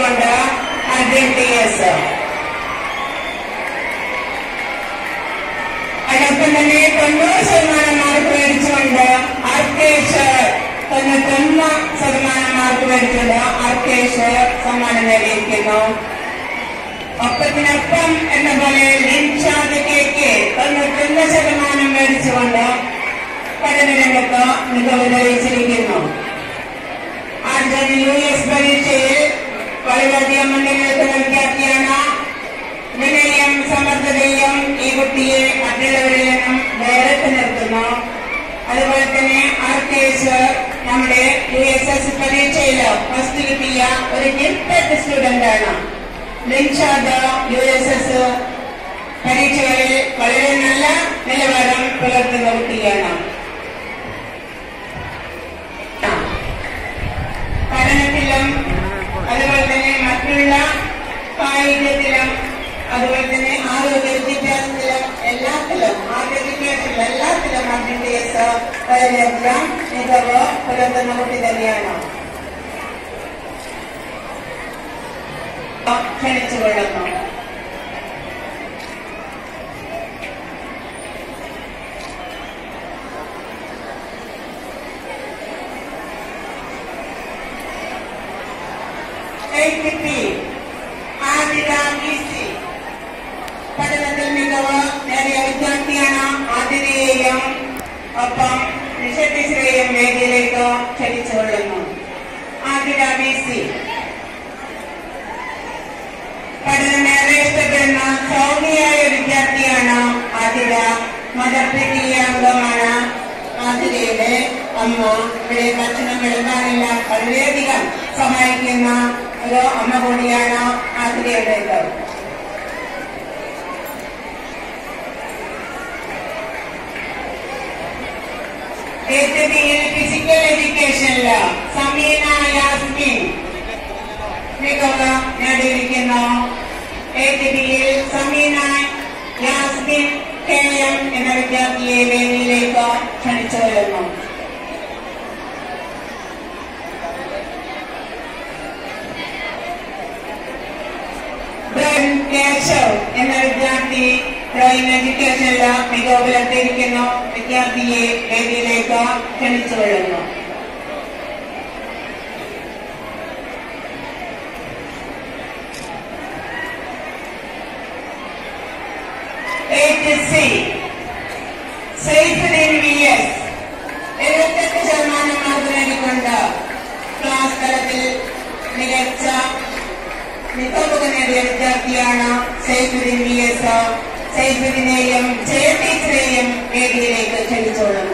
നേടിക്കൊണ്ട് അഡ്വന്റിയസ് അതോടൊപ്പം തന്നെ തൊണ്ണൂറ് ശതമാനം മാർക്ക് മേടിച്ചുകൊണ്ട് ആർക്കേഷ് തൊണ്ണൂറ്റൊന്ന് ശതമാനം മാർക്ക് മേടിച്ചുകൊണ്ട് ആർക്കേഷ് സമ്മാനം നേടിയിരിക്കുന്നു ഒപ്പത്തിനൊപ്പം എന്ന പോലെ ലിൻഷാദ് കേക്ക് തൊണ്ണൂറ്റൊന്ന് ശതമാനം മേടിച്ചുകൊണ്ട് പഠനരംഗത്ത് മികവ് തെളിയിച്ചിരിക്കുന്നു ആന്റണി യു എസ് പരീക്ഷയിൽ വളരെയധികം മുന്നിൽ നിൽക്കുന്ന വിദ്യാർത്ഥിയാണ് വിനയം സമർത്ഥതയും ഈ കുട്ടിയെ മറ്റുള്ളവരിൽ നിന്നും വേറിട്ട് നിർത്തുന്നു അതുപോലെ തന്നെ ആർക്കേസ് നമ്മുടെ യു എസ് എസ് പരീക്ഷയിൽ ഫസ്റ്റ് കിട്ടിയ ഒരു ഗിഫ്റ്റഡ് സ്റ്റുഡന്റ് ആണ് ലിൻഷാദ് യു എസ് എസ് പരീക്ഷകളിൽ വളരെ നല്ല നിലവാരം പുലർത്തുന്ന കുട്ടിയാണ് പഠനത്തിലും അതുപോലെ തന്നെ മറ്റുള്ള കായികത്തിലും അതുപോലെ തന്നെ ആരോഗ്യ വിദ്യാഭ്യാസത്തിലും എല്ലാത്തിലും ആരോഗ്യത്തിലും എല്ലാത്തിലും അതിന്റെ വളരെയധികം മികവ് പുലർത്തുന്ന കുട്ടി തന്നെയാണ് ക്ഷണിച്ചുകൊള്ളുന്നു ATP, ആതിര ബിസി പഠനത്തിൽ മികവ് നേടിയ വിദ്യാർത്ഥിയാണ് ആതിരയെയും ഒപ്പം നിഷത്തിശ്രയെയും വേദിയിലേക്ക് ക്ഷണിച്ചുകൊള്ളുന്നു ആതിര ബിസി പഠനമേറെ ഇഷ്ടപ്പെടുന്ന സൗമ്യയായ വിദ്യാർത്ഥിയാണ് ആതിര മതപ്രീതിയ അംഗമാണ് ആതിരയുടെ അമ്മ ഇവിടെ ഭക്ഷണം വിളമ്പാനില്ല വളരെയധികം സഹായിക്കുന്ന ഒരു അമ്മ കൂടിയാണ് ആതിരയുടേത് ഏറ്റവും ഫിസിക്കൽ എഡ്യൂക്കേഷനില് സമീന യാസ്മിൻ മികവ് നേടിയിരിക്കുന്നു ഏറ്റുബിയിൽ സമീന യാസ്മിൻ കെ എം എന്ന വിദ്യാർത്ഥിയെ വേദിയിലേക്ക് ക്ഷണിച്ചു വരുന്നു ബ്രൻ കേശവ് എന്ന വിദ്യാർത്ഥി ഡ്രോയിങ് എഡ്യൂക്കേഷനിൽ മികവ് പുലർത്തിയിരിക്കുന്നു വിദ്യാർത്ഥിയെ വേദിയിലേക്ക് ക്ഷണിച്ചു വരുന്നു സി സൈഫുദ്ദീൻ വി എസ് എഴുപത്തെട്ട് ശതമാനം മാർക്ക് നേടിക്കൊണ്ട് ക്ലാസ് തലത്തിൽ മികച്ച മികവുക നേടിയ വിദ്യാർത്ഥിയാണ് സൈഫുദ്ദീൻ വി എസ് സൈഫുദ്ദീനെയും ജയ ടീച്ചറെയും വേദിയിലേക്ക് ക്ഷണിച്ചോളുന്നു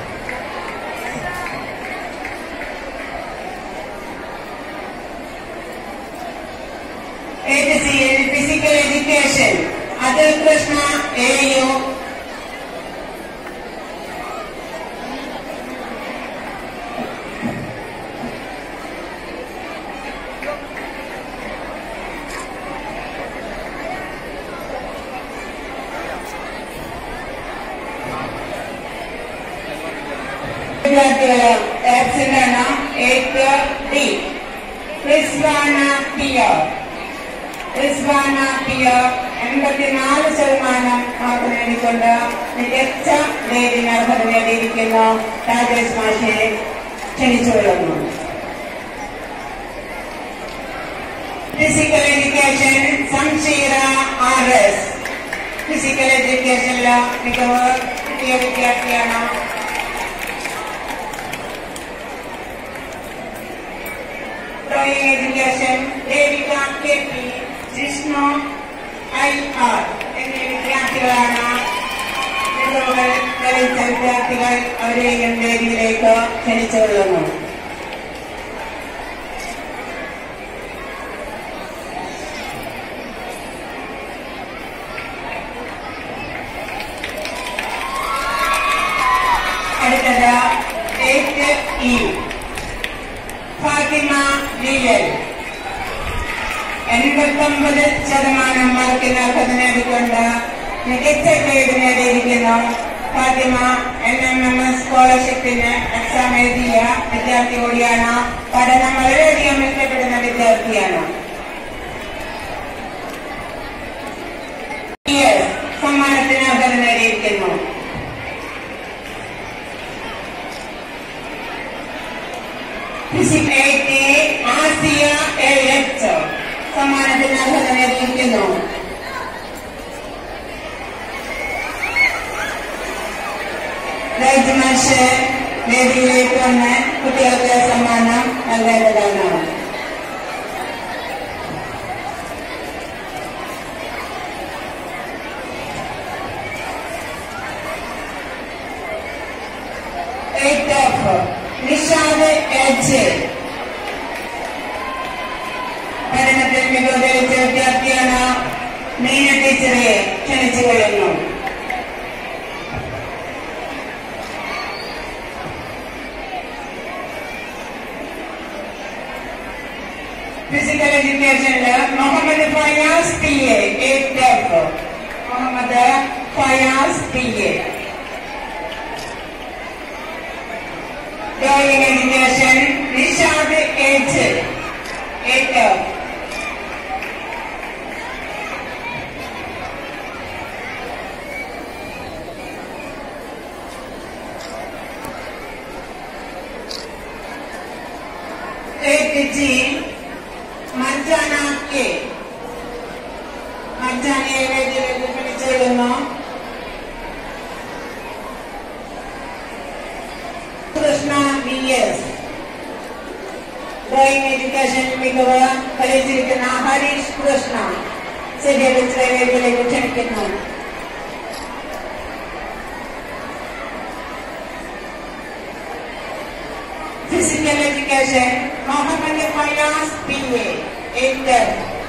സിയിൽ ഫിസിക്കൽ എഡ്യൂക്കേഷൻ അതിൽ കൃഷ്ണ എ യു വിദ്യാർത്ഥികൾ ആബ്സെന്റ് ആണ് eighth D Rizwana P R Rizwana P R എൺപത്തിനാല് ശതമാനം മാർക്ക് നേടിക്കൊണ്ട് മികച്ച ഗ്രേഡിന് അർഹത നേടിയിരിക്കുന്നു രാജേഷ് മാഷെ ക്ഷണിച്ചുകൊള്ളുന്നു physical education Shamseera R S physical എഡ്യൂക്കേഷനില് മികവ് കിട്ടിയ വിദ്യാർത്ഥിയാണ് drawing education Devika K P Jishnu I R എന്നീ വിദ്യാർത്ഥികളാണ് മികവുകൾ തെളിയിച്ച വിദ്യാർത്ഥികൾ അവരെയും വേദിയിലേക്ക് ക്ഷണിച്ചുകൊള്ളുന്നു അടുത്തത് എയ്റ്റ് ഇ ഫാത്തിമ ലീലൽ എൺപത്തൊമ്പത് ശതമാനം മാർക്കിന് അർഹത നേടിക്കൊണ്ട് മികച്ച ഗ്രേഡ് നേടിയിരിക്കുന്നു Fathima N M M S സ്കോളർഷിപ്പിന് എക്സാം എഴുതിയ വിദ്യാർത്ഥി കൂടിയാണ് പഠനം വളരെയധികം ഇഷ്ടപ്പെടുന്ന വിദ്യാർത്ഥിയാണ് സമ്മാനത്തിന് അർഹത നേടിയിരിക്കുന്നു ഫിസിക്കൈറ്റി ആസിയ എ എച്ച് സമ്മാനത്തിന് അർഹത നേടിയിരിക്കുന്നു രാജ്യമാഷ് വേദിയിലേക്ക് വന്ന് കുട്ടികൾക്ക് സമ്മാനം നൽകേണ്ടതാണ് എയ്റ്റ് ഓഫ് നിഷാദ് എച്ച് പഠനത്തിൽ മികവ് തെളിയിച്ച വിദ്യാർത്ഥിയാണ് മീന ടീച്ചറെ ക്ഷണിച്ചു കൊള്ളുന്നു ഫിസിക്കൽ എഡ്യൂക്കേഷനില് Muhammad Fayas P A eight F Muhammad Fayas P A drawing education Nishad H eight F eight G Marjana K മർജാനയെ വേദിയിലേക്ക് ക്ഷണിച്ചിരുന്നു Krishna V S drawing education മികവ് തെളിയിച്ചിരിക്കുന്ന ഹരീഷ് കൃഷ്ണ ശരിയ വേദിയിലേക്ക് ക്ഷണിക്കുന്നു physical education Muhammad Fayas P A eight A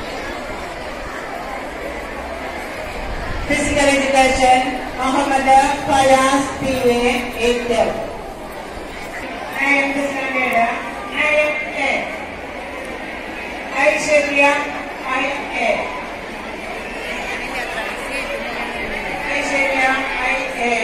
physical education Muhammad Fayas P A eight A ninth standard nine A Aishwarya I A Aishwarya I A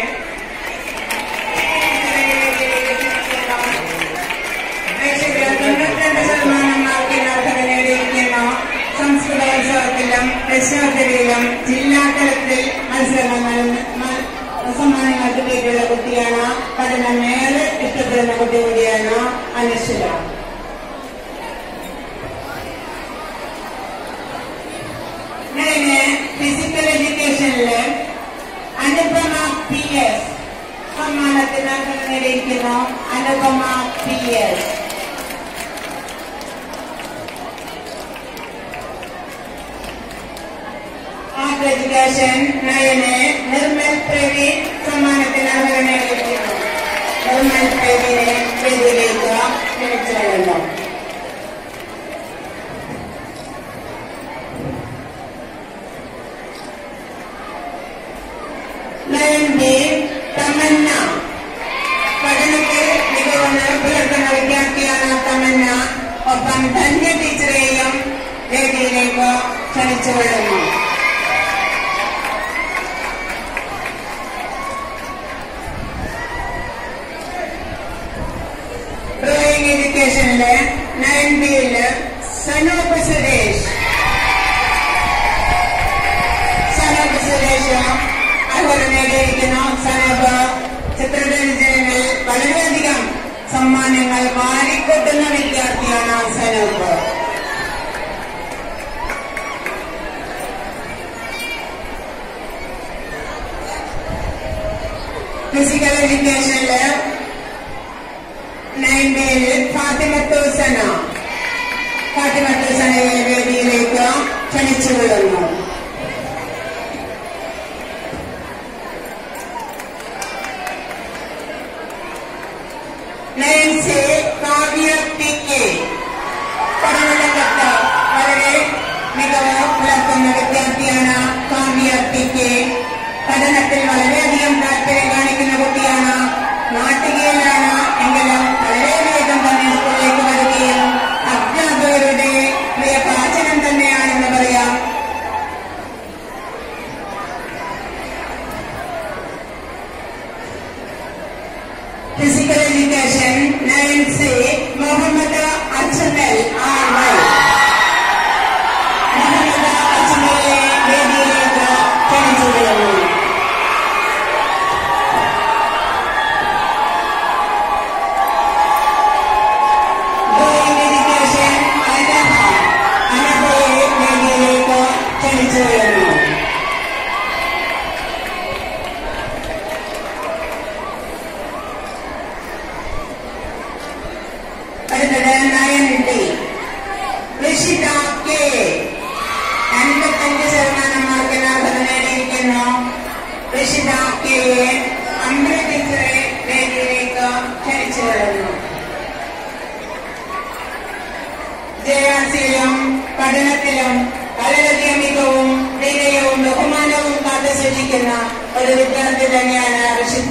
തൊണ്ണൂറ്റിരണ്ട് ശതമാനം മാർക്കിന് അർഹത നേടിയിരിക്കുന്നു സംസ്കൃതോത്സവത്തിലും പ്രശ്നോത്തരയിലും ജില്ലാ തലത്തിൽ മത്സരങ്ങൾ സമ്മാനങ്ങൾ കിട്ടിയിട്ടുള്ള കുട്ടിയാണ് പഠനം ഏറെ ഇഷ്ടപ്പെടുന്ന കുട്ടി കൂടിയാണ് അനശ്വര ഞാന് ഫിസിക്കൽ എഡ്യൂക്കേഷനില് അനുപമ പി എസ് സമ്മാനത്തിന് അർഹത നേടിയിരിക്കുന്നു Anupama P S art education nine Nirmal Praveen സമ്മാനത്തിന് അർഹത നേടിയിരിക്കുന്നു നിർമ്മൽ പ്രവീനെ വേദിയിലേക്ക് ക്ഷണിച്ചുകൊള്ളുന്നു നയൻ ബി തമന്ന പഠനത്തിൽ മികവ് പുലർത്തുന്ന വിദ്യാർത്ഥിയാണ് തമന്ന ഒപ്പം ധന്യ ടീച്ചറെയും വേദിയിലേക്ക് ക്ഷണിച്ചുകൊള്ളുന്നു ഡ്രോയിങ് എഡ്യൂക്കേഷനില് നയൻ ബിയില് സനൂപ് സുരേഷ് സനൂപ് സുരേഷ് അർഹത നേടിയിരിക്കുന്നു സനൂപ് ചിത്രരചനയിൽ വളരെയധികം സമ്മാനങ്ങൾ വാരിക്കൊട്ടുന്ന വിദ്യാർത്ഥിയാണ് സനൂപ് ഫിസിക്കൽ എഡ്യൂക്കേഷനില് നയൻ ബിയിൽ ഫാത്തിമത്തു സന ഫാത്തിമത്തു സനയെ വേദിയിലേക്ക് ക്ഷണിച്ചുകൊള്ളുന്നു nine C Kavya P K പഠനരംഗത്ത് വളരെ മികവ് പുലർത്തുന്ന വിദ്യാർത്ഥിയാണ് കാവ്യ പി കെ പഠനത്തിൽ വളരെയധികം താല്പര്യം കാണിക്കുന്ന കുട്ടിയാണ് നാട്ടികയിലാണ് എങ്കിലും വളരെ വേഗം തന്നെ സ്കൂളിലേക്ക് വരികയും അധ്യാപകരുടെ പ്രിയ പാചകം തന്നെയാണെന്ന് പറയാം physical education nine C Muhammad Ajmal R Y Muhammad അജ്മലിനെ വേദിയിലേക്ക് ക്ഷണിച്ചുകൊള്ളുന്നു നയൻ ഡി ഋഷിത കെ അൻപത്തഞ്ച് ശതമാനം മാർക്കിന് അർഹത നേടിയിരിക്കുന്നു ഋഷിത കെ അമൃത ടീച്ചറെ വേദിയിലേക്ക് ക്ഷണിച്ചു വരുന്നു ജയാസിയിലും പഠനത്തിലും വളരെയധികം മികവും വിനയവും ബഹുമാനവും കാത്തു സൂക്ഷിക്കുന്ന ഒരു വിദ്യാർത്ഥി തന്നെയാണ് Rishitha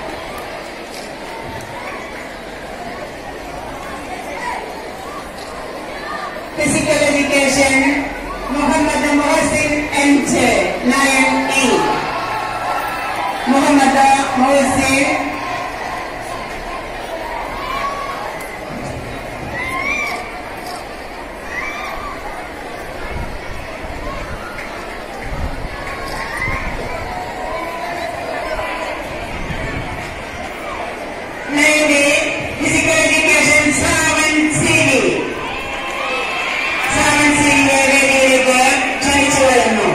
physical education Muhammad Muhsin M J nine E Muhammad Muhsin ninety physical education Savan Siri Savan സിരിയെ വേദിയിലേക്ക് ക്ഷണിച്ചു വരുന്നു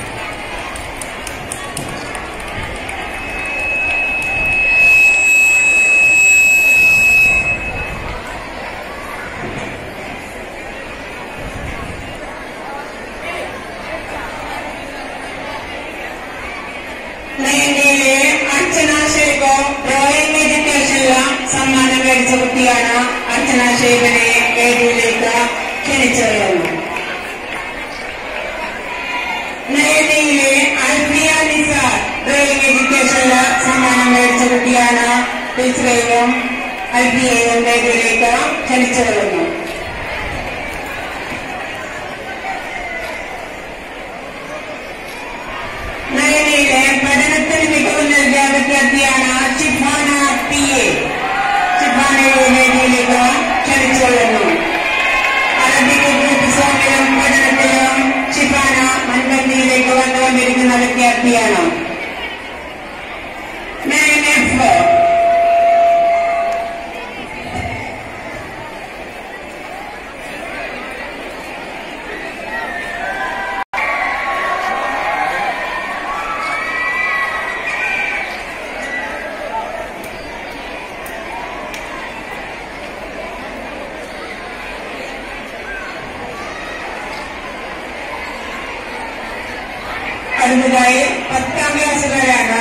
നയൻറ്റിയിലെ അർച്ചന ഷേഖോ ഡ്രോയിങ് എഡ്യൂക്കേഷനിലെ സമ്മാനം മേടിച്ച കുട്ടിയാണ് അർച്ചന ഷേഖിനെ വേദിയിലേക്ക് ക്ഷണിച്ചു വരുന്നു നയനയിലെ അൽഫിയ നിസാർ ഡ്രോയിങ് എഡ്യൂക്കേഷനിലെ സമ്മാനം മേടിച്ച കുട്ടിയാണ് ടീച്ചറെയും അൽഫിയെയും വേദിയിലേക്ക് ക്ഷണിച്ചു വരുന്നു നയനയിലെ പഠനത്തിന് മികവ് നൽകിയ വിദ്യാർത്ഥിയാണ് ഷിഫാന പി എ ഷിഫാനയെ വേദിയിലേക്ക് ക്ഷണിച്ചു വരുന്നു അറബിക് ഗ്രൂപ്പ് സോങ്ങിലും പഠനത്തിലും ഷിഫാന മുൻപന്തിയിലേക്ക് വന്നുകൊണ്ടിരിക്കുന്ന വിദ്യാർത്ഥിയാണ് നയൻ എഫ് അടുത്തതായി പത്താം ക്ലാസ്സുകാരാണ്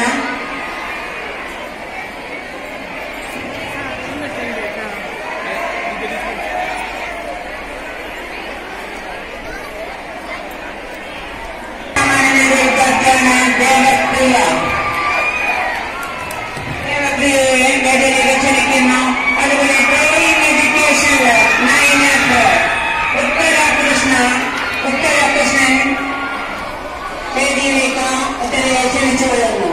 വിദ്യാർത്ഥിയാണ് ദേവപ്രിയ ദേവപ്രിയയെ വേദിയിലേക്ക് ക്ഷണിക്കുന്നു അതുപോലെ ഡ്രോയിങ് എഡ്യൂക്കേഷനിൽ നയനത്ത് ഉത്തരകൃഷ്ണ ഉത്തരകൃഷ്ണൻ വേദിയിലേക്ക് ഉത്തരയെ ക്ഷണിച്ചു കൊള്ളുന്നു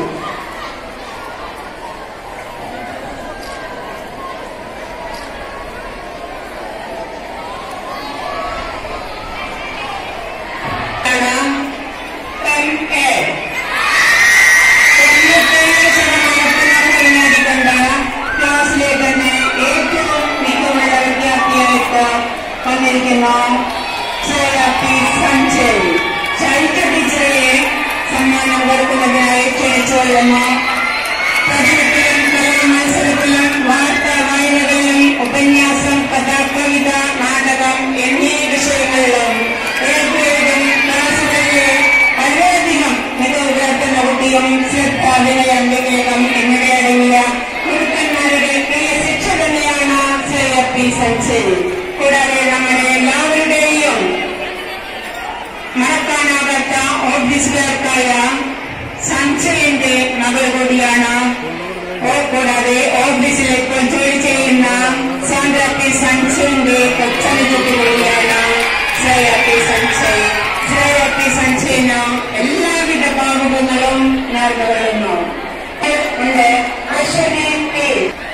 ക്ലാസ്സിലെ തന്നെ ഏറ്റവും മികവുള്ള വിദ്യാർത്ഥിയായിട്ട് വന്നിരിക്കുന്ന സോയ പി സഞ്ജയ് ചൈത്ര ടീച്ചറെ സമ്മാനം കൊടുക്കുന്നതിനായി ക്ഷണിച്ചു കൊള്ളുന്നു പഠനത്തിലും കലാ മത്സരത്തിലും വാർത്താ വായനകളിലും ഉപന്യാസം കഥാകവിത നാടകം എന്നീ വിഷയങ്ങളിലും ഏതൊരു ക്ലാസുകളിലെ വളരെയധികം മികവ് പുലർത്തുന്ന കുട്ടിയും ശ്രദ്ധ വിനയം വിവേകം എന്നിവയടങ്ങിയ ഗുരുക്കന്മാരുടെ പ്രിയ ശിക്ഷ തന്നെയാണ് ശ്രേയ പി സഞ്ജയ് കൂടാതെ നമ്മുടെ എല്ലാവരുടെയും മറക്കാനാകാത്ത ഓഫീസുകാർക്കായ സഞ്ജയന്റെ മകൾ കൂടിയാണ് ഓ കൂടാതെ ഓഫീസിൽ ഇപ്പോൾ ജോലി ചെയ്യുന്ന സാന്ദ്ര പി സഞ്ജയന്റെ കൊച്ചനുജത്തി കൂടിയാണ് ശ്രേയ പി സഞ്ജയ് ശ്രേയ പി സഞ്ജയന് എല്ലാവിധ ഭാവുകങ്ങളും നേർന്നു കൊള്ളുന്നു ഉണ്ട് അശ്വതി പി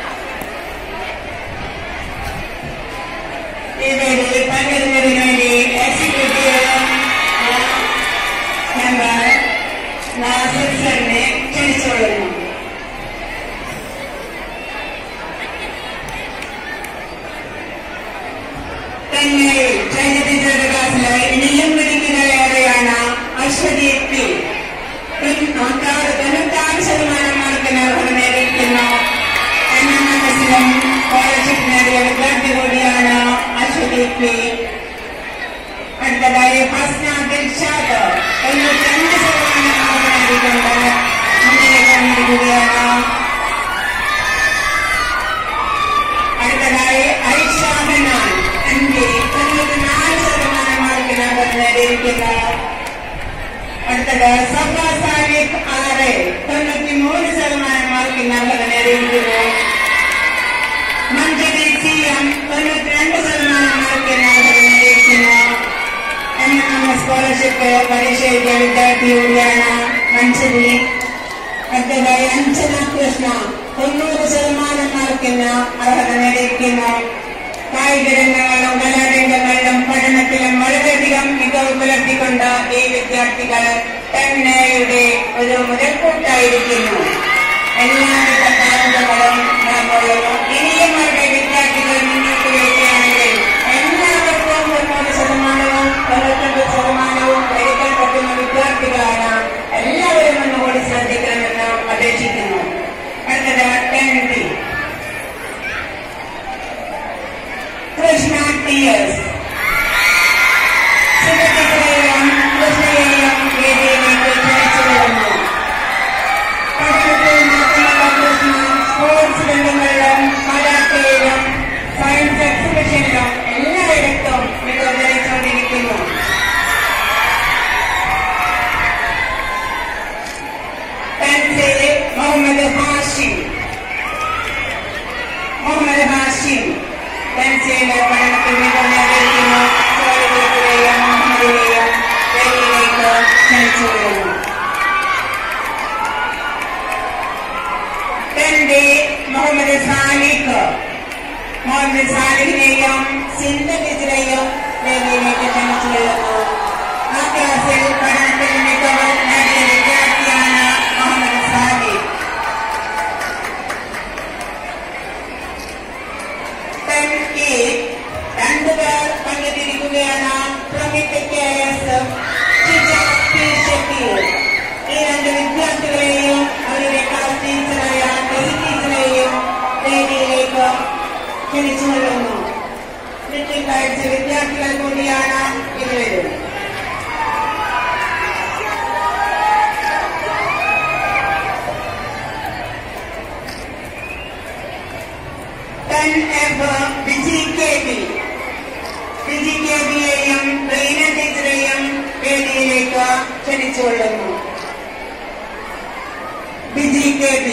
ഈ വേദിയിൽ പങ്കെടുക്കുന്നതിന് വേണ്ടി എക്സിക്യൂട്ടീവ് മെമ്പർ നാസിർ സാറിനെ ക്ഷണിച്ചുകൊള്ളുന്നു തന്നെ ചൈനത്തിന്റെ ക്ലാസ്സിലെ ഇനിയും വിളിക്കുന്നവരെയാണ് അശ്വതി പി തൊണ്ണൂറ്റാറ് തൊണ്ണൂറ്റാറ് ശതമാനം മാർക്കിന് അർഹത നേടിയിരിക്കുന്നു എൻ എം എം എസിലും സ്കോളർഷിപ്പ് നേടിയ വിദ്യാർത്ഥി കൂടിയാണ് അശ്വതി അഞ്ജലി പി അടുത്തതായി ഹസ്ന ദിൽഷാദ് തൊണ്ണൂറ്റിരണ്ട് ശതമാനം മാർക്ക് നേടിക്കൊണ്ട് മുന്നിലേക്ക് വന്നിരിക്കുകയാണ് അടുത്തതായി ഐഷ ഹനാൻ എം പി തൊണ്ണൂറ്റിനാല് ശതമാനം മാർക്കിനകത്ത് നേടിയിരിക്കുന്നു അടുത്തത് സഫ സാലിഖ് ആറ് തൊണ്ണൂറ്റിമൂന്ന് ശതമാനം മാർക്കിനകത്ത് നേടിയിരിക്കുന്നു മഞ്ജരി സി എം തൊണ്ണൂറ്റിരണ്ട് ശതമാനം മാർക്കിനകത്ത് നേടിയിരിക്കുന്നു എം എം എം സ്കോളർഷിപ്പ് പരീക്ഷ എഴുതിയ വിദ്യാർത്ഥി കൂടിയാണ് മഞ്ജരി അടുത്തതായി അഞ്ജന കൃഷ്ണ തൊണ്ണൂറ് ശതമാനം മാർക്കിന് അർഹത നേടിയിരിക്കുന്നു കായിക രംഗങ്ങളിലും കലാരംഗങ്ങളിലും പഠനത്തിലും വളരെയധികം മികവ് പുലർത്തിക്കൊണ്ട് ഈ വിദ്യാർത്ഥികൾ ടെന്നയുടെ ഒരു മുതൽക്കൂട്ടായിരിക്കുന്നു എല്ലാവിധ താരങ്ങളും നേർന്നുള്ളൂ ഇനിയും അവരുടെ വിദ്യാർത്ഥികൾ മുന്നോട്ട് വരികയാണെങ്കിൽ എല്ലാവർക്കും തൊണ്ണൂറ് ശതമാനവും തൊണ്ണൂറ്റൊമ്പത് ശതമാനവും എടുക്കാൻ പറ്റുന്ന വിദ്യാർത്ഥികളാണ് എല്ലാവരും ഒന്നുകൂടി ശ്രദ്ധിക്കണമെന്ന് അപേക്ഷിക്കുന്നു അടുത്തത് ten B Krishna T S സുഹൃത്തുക്കളെയും കൃഷ്ണയെയും വേദിയിലേക്ക് ക്ഷണിച്ചു വരുന്നു പഠനത്തിൽ മാത്രമല്ല കൃഷ്ണ സ്പോർട്സ് രംഗങ്ങളിലും കലാക്കയിലും സയൻസ് എക്സിബിഷനിലും എല്ലായിടത്തും മികവ് തെളിച്ചുകൊണ്ടിരിക്കുന്നു പെൻസിൽ മുഹമ്മദ് ഹാഷിം മുഹമ്മദ് ഹാഷിം പെൻസിൽ പഠനത്തിൽ മികവ് നേടിയിരിക്കുന്നു സോളിലേയും മുഹമ്മദിനെയും വേദിയിലേക്ക് ക്ഷണിച്ചു വരുന്നു തന്റെ മുഹമ്മദ് സാലിഖ് മുഹമ്മദ് സാലിഹിനെയും സിന്ധബിജിനെയും വേദിയിലേക്ക് ക്ഷണിച്ചു വരുന്നു ആ ക്ലാസ്സിൽ പഠനത്തിൽ മികവ് നേടിയ വിദ്യാർത്ഥിയാണ് മുഹമ്മദ് സാലിഖ് ടെൻ എ രണ്ടുപേർ പങ്കെടുത്തിരിക്കുകയാണ് Pramith K S Shijas P Shakkeer ഈ രണ്ട് വിദ്യാർത്ഥികളെയും അവരുടെ ക്ലാസ് ടീച്ചറായ ടെസി ടീച്ചറെയും വേദിയിലേക്ക് ക്ഷണിച്ചു കൊള്ളുന്നു മെട്രിക് കാഴ്ച വിദ്യാർത്ഥികൾ കൂടിയാണ് ഇരുവരും ten F Viji K B Viji K ബിയെയും റീന ടീച്ചറെയും വേദിയിലേക്ക് ക്ഷണിച്ചുകൊള്ളുന്നു വിജി കെ ബി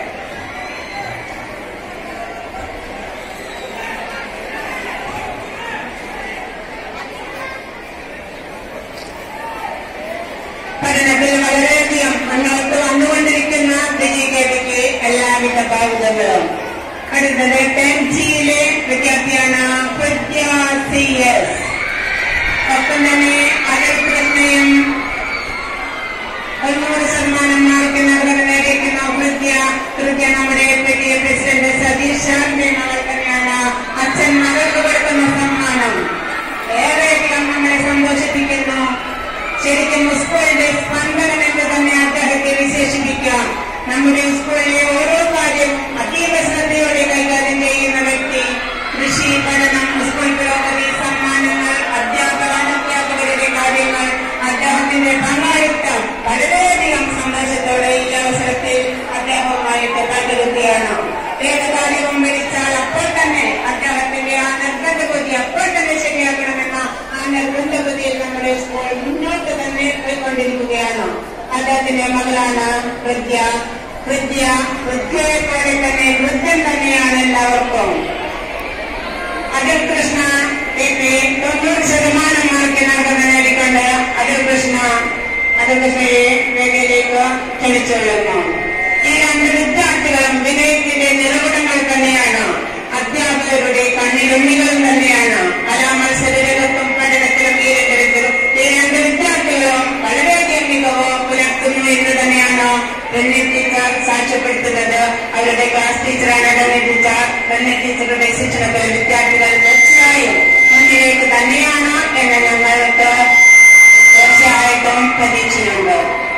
പഠനത്തിൽ വളരെയധികം മുന്നോട്ട് വന്നുകൊണ്ടിരിക്കുന്ന വിജി കെ ബിക്ക് എല്ലാവിധ ഭാവുകങ്ങളും അടുത്തത് ടെൻ ജിയിലെ വിദ്യാർത്ഥിയാണ് പ്രജ്ഞ സി എസ് ഒപ്പം തന്നെ അതർ പ്രജ്ഞയും തൊണ്ണൂറ് ശതമാനം മാർക്കിന് അർഹത നേടിയിരിക്കുന്ന പ്രജ്ഞ പ്രജ്ഞ നമ്മുടെ പുതിയ പ്രസിഡന്റ് സതീഷ് ശാന്തി അവർ തന്നെയാണ് അച്ഛൻ മകൾക്ക് കൊടുക്കുന്ന സമ്മാനം ഏറെയധികം നമ്മളെ സന്തോഷിപ്പിക്കുന്നു ശരിക്കും സ്കൂളിന്റെ സ്പന്ദനം എന്ന് തന്നെ അദ്ദേഹത്തെ വിശേഷിപ്പിക്കാം നമ്മുടെ സ്കൂളിലെ ഓരോ കാര്യവും അതീവ ശ്രദ്ധയോടെ കൈകാര്യം ചെയ്യുന്ന വ്യക്തി കൃഷി പഠനം സ്കൂൾ പുരോഗതി സമ്മാനങ്ങൾ അധ്യാപക അനധ്യാപകരുടെ കാര്യങ്ങൾ അദ്ദേഹത്തിന്റെ പങ്കാളിത്തം വളരെയധികം സന്തോഷത്തോടെ ഈ അവസരത്തിൽ അദ്ദേഹവുമായിട്ട് പങ്കെടുക്കുകയാണ് ഏത് കാര്യവും വിളിച്ചാൽ അപ്പോൾ തന്നെ അദ്ദേഹത്തിന്റെ ആ നിർബന്ധ ബുദ്ധി അപ്പോൾ തന്നെ ശരിയാക്കണമെന്ന ആ നിർബന്ധ ബുദ്ധിയിൽ നമ്മുടെ സ്കൂൾ മുന്നോട്ട് തന്നെ പോയിക്കൊണ്ടിരിക്കുകയാണ് അദ്ദേഹത്തിന്റെ മകളാണ് പ്രജ്ഞ പ്രജ്ഞ പ്രജ്ഞയെ പോലെ തന്നെ വൃദ്ധൻ തന്നെയാണ് എല്ലാവർക്കും അജൽ കൃഷ്ണ പിന്നെ തൊണ്ണൂറ് ശതമാനം മാർക്കിനകത്ത് നേടിക്കൊണ്ട് അജൽ കൃഷ്ണ അജൽ കൃഷ്ണയെ വേദിയിലേക്ക് ക്ഷണിച്ചുകൊള്ളുന്നു ഈ രണ്ട് വിദ്യാർത്ഥികളും വിനയത്തിന്റെ നിറകുടങ്ങൾ തന്നെയാണ് അധ്യാപകരുടെ കണ്ണിലുണ്ണികളും തന്നെയാണ് കലാമത്സരത്തിലും പഠനത്തിലും ഈ രംഗത്തിലും ഈ രണ്ട് വിദ്യാർത്ഥികളും വളരെയധികം മികവ് പുലർത്തുന്നു എന്ന് തന്നെയാണ് റെന്നി ടീച്ചർ സാക്ഷ്യപ്പെടുത്തുന്നത് അവരുടെ ക്ലാസ് ടീച്ചറാണ് റെന്നി ടീച്ചർ റെന്നി ടീച്ചറുടെ ശിക്ഷണത്തിൽ വിദ്യാർത്ഥികൾ തീർച്ചയായും മുന്നിലേക്ക് തന്നെയാണ് എന്ന് ഞങ്ങൾക്ക് തീർച്ചയായിട്ടും പ്രതീക്ഷയുണ്ട്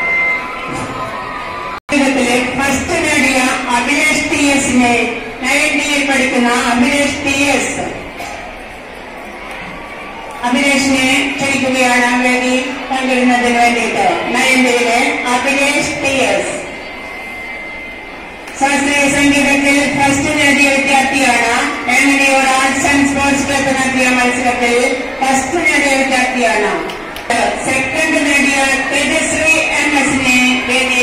ജീവിതത്തിലെ ഫസ്റ്റ് നേടിയ അഭിനേഷ് ടി എസിനെ നയൻറ്റിയിൽ പഠിക്കുന്ന അഭിനേഷ് ടി എസ് അഭിലേഷിനെ ക്ഷണിക്കുകയാണ് വേദി പങ്കിടുന്നതിന് വേണ്ടിയിട്ട് നയൻതയിലെ അഭിലേഷ് ടി എസ് ശാസ്ത്രീയ സംഗീതത്തിൽ ഫസ്റ്റ് നേടിയ വിദ്യാർത്ഥിയാണ് എങ്ങനെയൊരു ആർട്സ് ആൻഡ് സ്പോർട്സ് ക്ലബ്ബ് നടത്തിയ മത്സരത്തിൽ ഫസ്റ്റ് നേടിയ വിദ്യാർത്ഥിയാണ് സെക്കൻഡ് നേടിയ തേജശ്രീ എം എസിനെ വേദി